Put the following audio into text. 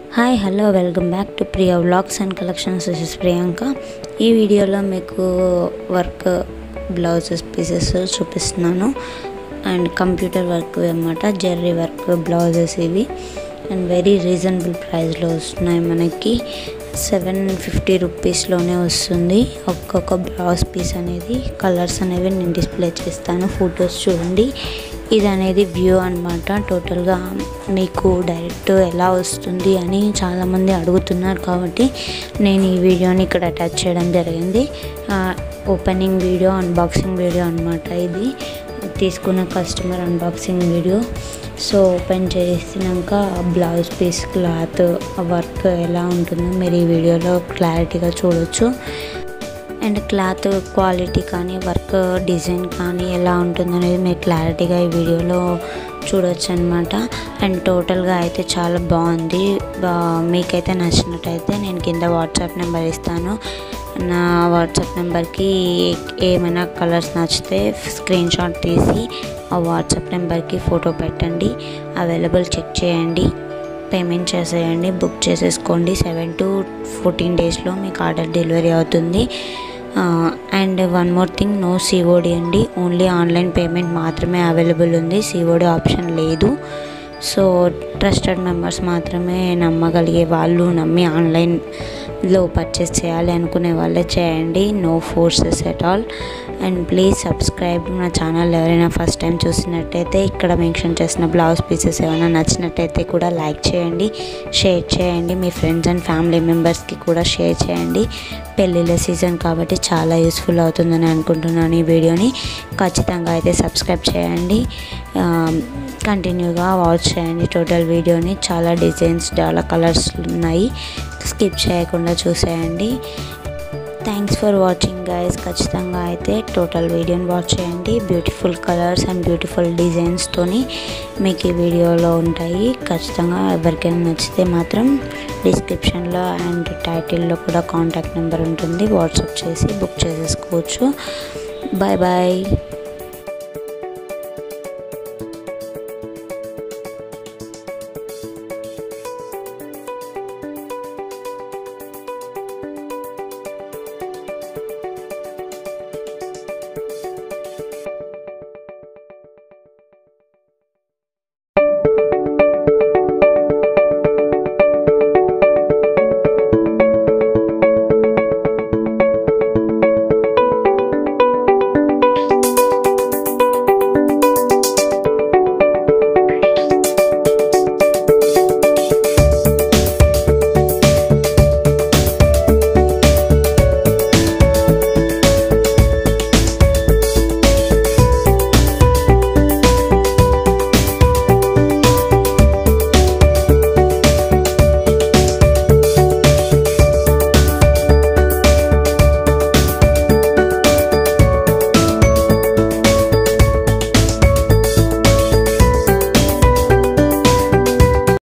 hi hello welcome back to Priya vlogs and collections this Priyanka ఈ వీడియోలో మీకు వర్క్ బ్లౌజెస్ పీసెస్ చూపిస్తున్నాను అండ్ కంప్యూటర్ వర్క్ అన్నమాట జెర్రీ వర్క్ బ్లౌజెస్ ఇవి అండ్ వెరీ రీజనబుల్ ప్రైస్లో వస్తున్నాయి మనకి సెవెన్ ఫిఫ్టీ రూపీస్లోనే వస్తుంది ఒక్కొక్క బ్లౌజ్ పీస్ అనేది కలర్స్ అనేవి నేను డిస్ప్లే చేస్తాను ఫొటోస్ చూడండి ఇది అనేది వ్యూ అనమాట టోటల్గా మీకు డైరెక్ట్ ఎలా వస్తుంది అని చాలామంది అడుగుతున్నారు కాబట్టి నేను ఈ వీడియోని ఇక్కడ అటాచ్ చేయడం జరిగింది ఓపెనింగ్ వీడియో అన్బాక్సింగ్ వీడియో అనమాట ఇది తీసుకున్న customer unboxing video so open చేసినాక బ్లౌజ్ పీస్ క్లాత్ వర్క్ ఎలా ఉంటుందో మీరు ఈ వీడియోలో క్లారిటీగా చూడొచ్చు అండ్ క్లాత్ క్వాలిటీ కానీ వర్క్ డిజైన్ కానీ ఎలా ఉంటుంది అనేది మీరు క్లారిటీగా ఈ వీడియోలో చూడొచ్చు అనమాట అండ్ టోటల్గా అయితే చాలా బాగుంది మీకైతే నచ్చినట్టయితే నేను కింద వాట్సాప్ నెంబర్ ఇస్తాను నా వాట్సాప్ నెంబర్కి ఏమైనా కలర్స్ నచ్చితే స్క్రీన్ షాట్ తీసి ఆ వాట్సాప్ నెంబర్కి ఫోటో పెట్టండి అవైలబుల్ చెక్ చేయండి పేమెంట్ చేసేయండి బుక్ చేసేసుకోండి సెవెన్ టు ఫోర్టీన్ డేస్లో మీకు ఆర్డర్ డెలివరీ అవుతుంది and one more thing no COD అండి ఓన్లీ ఆన్లైన్ పేమెంట్ మాత్రమే అవైలబుల్ ఉంది సిఓడి ఆప్షన్ లేదు సో ట్రస్టెడ్ మెంబర్స్ మాత్రమే నమ్మగలిగే వాళ్ళు నమ్మి ఆన్లైన్లో పర్చేస్ చేయాలి అనుకునే వాళ్ళే చేయండి no forces at all and please subscribe నా ఛానల్ ఎవరైనా ఫస్ట్ టైం చూసినట్టయితే ఇక్కడ మెన్షన్ చేసిన బ్లౌజ్ పీసెస్ ఏమైనా నచ్చినట్టయితే కూడా లైక్ చేయండి షేర్ చేయండి మీ ఫ్రెండ్స్ అండ్ ఫ్యామిలీ మెంబర్స్కి కూడా షేర్ చేయండి పెళ్ళిళ్ళ సీజన్ కాబట్టి చాలా యూస్ఫుల్ అవుతుందని అనుకుంటున్నాను ఈ వీడియోని ఖచ్చితంగా అయితే సబ్స్క్రైబ్ చేయండి కంటిన్యూగా వాచ్ చేయండి టోటల్ వీడియోని చాలా డిజైన్స్ చాలా కలర్స్ ఉన్నాయి స్కిప్ చేయకుండా చూసేయండి థ్యాంక్స్ ఫర్ వాచింగ్ గైస్ ఖచ్చితంగా అయితే టోటల్ వీడియోని వాచ్ చేయండి బ్యూటిఫుల్ కలర్స్ అండ్ బ్యూటిఫుల్ డిజైన్స్తోని మీకు ఈ వీడియోలో ఉంటాయి ఖచ్చితంగా ఎవరికైనా నచ్చితే మాత్రం డిస్క్రిప్షన్లో అండ్ టైటిల్లో కూడా కాంటాక్ట్ నెంబర్ ఉంటుంది వాట్సాప్ చేసి బుక్ చేసేసుకోవచ్చు బాయ్ బాయ్